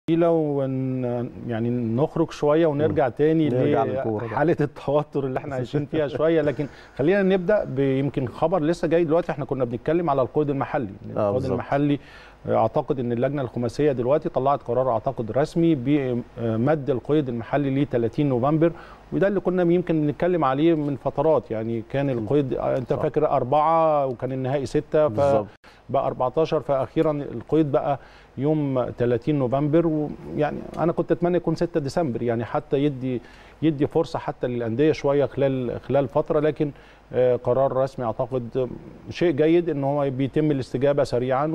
طويله ون يعني نخرج شويه ونرجع تاني نرجع للكورة بقى. لحاله التوتر اللي احنا عايشين فيها شويه لكن خلينا نبدا بيمكن خبر لسه جاي دلوقتي احنا كنا بنتكلم على القيد المحلي القيد بالظبط. المحلي اعتقد ان اللجنه الخماسيه دلوقتي طلعت قرار اعتقد رسمي بمد القيد المحلي ل 30 نوفمبر وده اللي كنا يمكن بنتكلم عليه من فترات يعني كان القيد انت صح. فاكر أربعة وكان النهائي ستة ف بالظبط بقى 14 فاخيرا القيد بقى يوم 30 نوفمبر ويعني انا كنت اتمنى يكون 6 ديسمبر يعني حتى يدي يدي فرصه حتى للانديه شويه خلال خلال فتره لكن آه، قرار رسمي اعتقد شيء جيد ان هو بيتم الاستجابه سريعا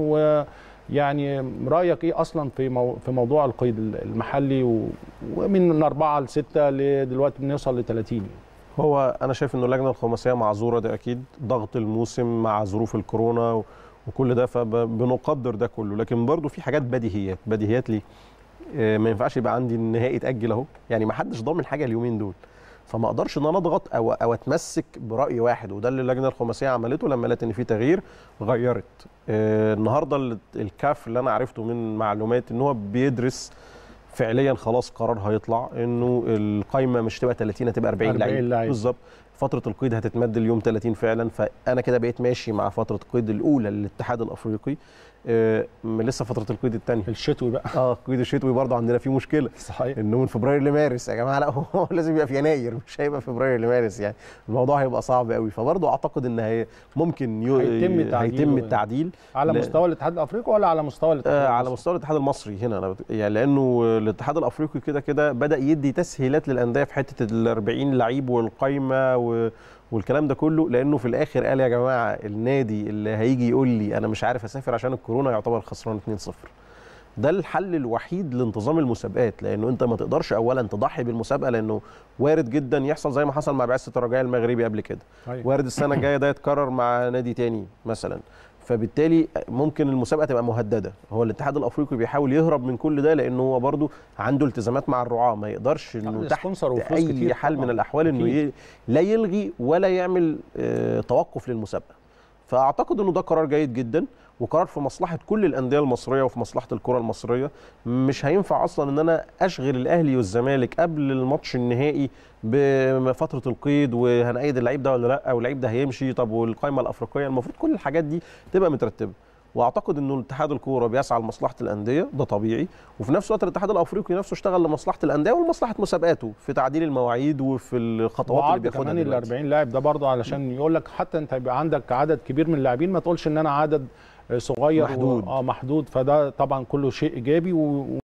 ويعني رايك ايه اصلا في مو في موضوع القيد المحلي و- ومن 4 ل 6 دلوقتي بنوصل ل 30 هو انا شايف انه اللجنه الخماسيه معذوره ده اكيد ضغط الموسم مع ظروف الكورونا و- وكل ده فبنقدر ده كله لكن برضو في حاجات بديهيات بديهيات ليه آه، ما ينفعش يبقى عندي النهائي اتاجل اهو يعني ما حدش ضامن حاجه اليومين دول فما اقدرش ان انا اضغط او او اتمسك براي واحد وده اللي اللجنه الخماسيه عملته لما لقت ان في تغيير غيرت آه، النهارده ال- الكاف اللي انا عرفته من معلومات ان هو بيدرس فعليا خلاص قرار هيطلع انه القايمه مش تبقى 30 هتبقى 40, 40 لعيب لعيب. بالظبط فتره القيد هتتمد اليوم 30 فعلا فانا كده بقيت ماشي مع فتره القيد الاولى للاتحاد الافريقي آه لسه فتره القيد الثانيه الشتوي بقى اه القيد الشتوي برضه عندنا فيه مشكله صحيح انه من فبراير لمارس يا جماعه لا هو لازم يبقى في يناير مش هيبقى فبراير لمارس يعني الموضوع هيبقى صعب قوي فبرضه اعتقد ان هي ممكن يو هيتم تعديله هيتم يعني. التعديل على لا. مستوى الاتحاد الافريقي ولا على مستوى الاتحاد آه على المصري؟ مستوى الاتحاد المصري هنا انا بت... يعني لانه الاتحاد الافريقي كده كده بدا يدي تسهيلات للانديه في حته ال 40 لعيب والقايمه و... والكلام ده كله لانه في الاخر قال يا جماعه النادي اللي هيجي يقول لي انا مش عارف اسافر عشان الكورونا يعتبر خسران 2-0 ده الحل الوحيد لانتظام المسابقات لانه انت ما تقدرش اولا تضحي بالمسابقه لانه وارد جدا يحصل زي ما حصل مع بعثه الرجاء المغربي قبل كده أيوة. وارد السنه الجايه ده يتكرر مع نادي تاني مثلا فبالتالي ممكن المسابقه تبقى مهدده هو الاتحاد الافريقي بيحاول يهرب من كل ده لانه هو برضه عنده التزامات مع الرعاه ما يقدرش انه تحت السبونسر وفلوس اي كتير حال طبعاً. من الاحوال انه أكيد. ي... لا يلغي ولا يعمل آه، توقف للمسابقه فاعتقد انه ده قرار جيد جدا وقرار في مصلحه كل الانديه المصريه وفي مصلحه الكره المصريه مش هينفع اصلا ان انا اشغل الاهلي والزمالك قبل الماتش النهائي بفتره القيد وهنأيد اللعيب ده ولا لا واللعيب ده هيمشي طب والقائمه الافريقيه المفروض كل الحاجات دي تبقى مترتبه واعتقد انه الاتحاد الكوره بيسعى لمصلحه الانديه ده طبيعي وفي نفس الوقت الاتحاد الافريقي نفسه اشتغل لمصلحه الانديه ولمصلحه مسابقاته في تعديل المواعيد وفي الخطوات اللي وعرض بياخدها كمان ال دلوقتي. 40 لاعب ده برضه علشان يقول لك حتى انت يبقى عندك عدد كبير من اللاعبين ما تقولش ان انا عدد صغير محدود. و... اه محدود فده طبعا كله شيء ايجابي و...